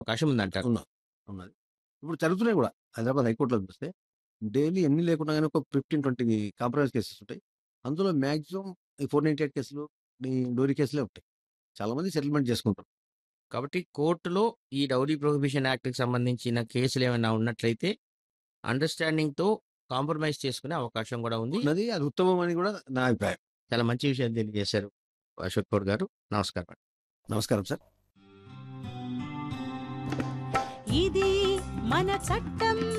అవకాశం ఉందంటారు. ఉన్నా ఉన్నది. ఇప్పుడు జరుగుతున్నాయి కూడా. హైదరాబాద్ హైకోర్ట్‌లో చూస్తే డైలీ ఎన్ని లేకున్నా గాని ఒక 15, 20 కాంప్రమైజ్ కేసెస్ ఉంటాయి. అందులో మాక్సిమం ఈ 498 కేసులు, ఈ డోరీ కేసులే ఉంటాయి. చాలా మంది సెటిల్‌మెంట్ చేసుకుంటారు. కాబట్టి కోర్టులో ఈ డౌరీ ప్రొహిబిషన్ యాక్ట్‌కి సంబంధించిన కేసులు ఏమైనా ఉన్నట్లయితే అండర్‌స్టాండింగ్‌తో కాంప్రమైజ్ చేసుకునే అవకాశం కూడా ఉంది. ఉన్నది అది ఉత్తమం అని కూడా నా అభిప్రాయం. చాలా మంచి విషయం తెలియజేశారు అశోక్ గౌడ్ గారు. నమస్కారం. నమస్కారం సార్. ఇది మన చట్టం